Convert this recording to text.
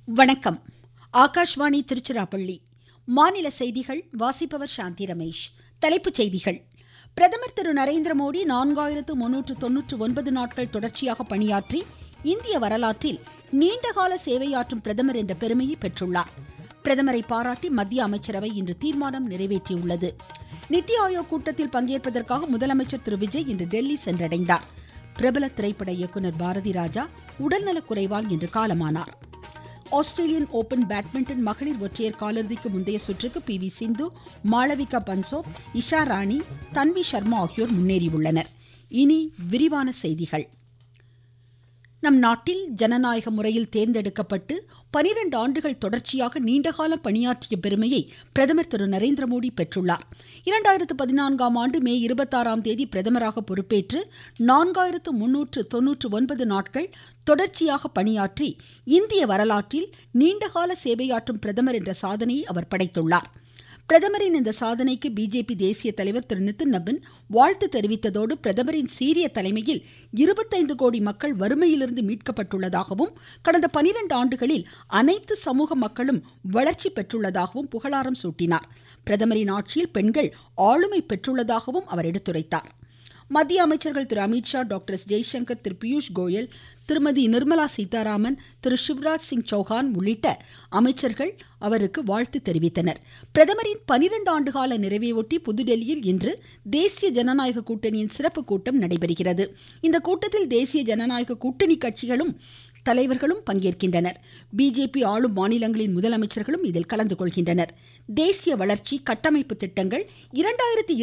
வணக்கம் ஆகாஷ்வாணி திருச்சிராப்பள்ளி மாநில செய்திகள் வாசிப்பவர் சாந்தி ரமேஷ் தலைப்புச் செய்திகள் பிரதமர் திரு நரேந்திர மோடி நான்காயிரத்து முன்னூற்று தொன்னூற்று ஒன்பது நாட்கள் தொடர்ச்சியாக பணியாற்றி இந்திய வரலாற்றில் நீண்டகால சேவையாற்றும் பிரதமர் என்ற பெருமையை பெற்றுள்ளார் பிரதமரை பாராட்டி மத்திய அமைச்சரவை இன்று தீர்மானம் நிறைவேற்றியுள்ளது நித்தி ஆயோக் கூட்டத்தில் பங்கேற்பதற்காக முதலமைச்சர் திரு விஜய் இன்று டெல்லி சென்றடைந்தார் பிரபல திரைப்பட இயக்குனர் பாரதி ராஜா உடல்நலக் குறைவால் இன்று காலமானார் ஆஸ்திரேலியன் ஓபன் பேட்மிண்டன் மகளிர் ஒற்றையர் காலிறுதிக்கு முந்தைய சுற்றுக்கு பி வி சிந்து மாளவிகா பன்சோப் இஷா ராணி தன்வி சர்மா ஆகியோர் முன்னேறியுள்ளனர் இனி விரிவான செய்திகள் நம் நாட்டில் ஜனநாயக முறையில் தேர்ந்தெடுக்கப்பட்டு பனிரெண்டு ஆண்டுகள் தொடர்ச்சியாக நீண்டகாலம் பணியாற்றிய பெருமையை பிரதமர் திரு நரேந்திர மோடி பெற்றுள்ளார் இரண்டாயிரத்து பதினான்காம் ஆண்டு மே இருபத்தாறாம் தேதி பிரதமராக பொறுப்பேற்று நான்காயிரத்து முன்னூற்று தொன்னூற்று ஒன்பது நாட்கள் தொடர்ச்சியாக பணியாற்றி இந்திய வரலாற்றில் நீண்டகால சேவையாற்றும் பிரதமர் என்ற சாதனையை அவர் படைத்துள்ளார் பிரதமரின் இந்த சாதனைக்கு பிஜேபி தேசிய தலைவர் திரு நிதின் நபின் வாழ்த்து தெரிவித்ததோடு பிரதமரின் சீரிய தலைமையில் இருபத்தைந்து கோடி மக்கள் வறுமையிலிருந்து மீட்கப்பட்டுள்ளதாகவும் கடந்த பனிரெண்டு ஆண்டுகளில் அனைத்து சமூக மக்களும் வளர்ச்சி பெற்றுள்ளதாகவும் புகழாரம் சூட்டினார் பிரதமரின் ஆட்சியில் பெண்கள் ஆளுமை பெற்றுள்ளதாகவும் அவர் எடுத்துரைத்தார் மத்திய அமைச்சர்கள் திரு அமித்ஷா டாக்டர் எஸ் ஜெய்சங்கர் திரு பியூஷ் கோயல் திருமதி நிர்மலா சீதாராமன் திரு சிவராஜ் சிங் சௌஹான் உள்ளிட்ட அமைச்சர்கள் அவருக்கு வாழ்த்து தெரிவித்தனர் பிரதமரின் பனிரெண்டு ஆண்டுகால நிறைவையொட்டி புதுடெல்லியில் இன்று தேசிய ஜனநாயக கூட்டணியின் சிறப்பு கூட்டம் நடைபெறுகிறது இந்த கூட்டத்தில் தேசிய ஜனநாயக கூட்டணி கட்சிகளும் தலைவர்களும் பங்கேற்கின்றனர் பிஜேபி ஆளும் மாநிலங்களின் முதலமைச்சர்களும் இதில் கலந்து கொள்கின்றனர் தேசிய வளர்ச்சி கட்டமைப்பு திட்டங்கள் இரண்டாயிரத்தி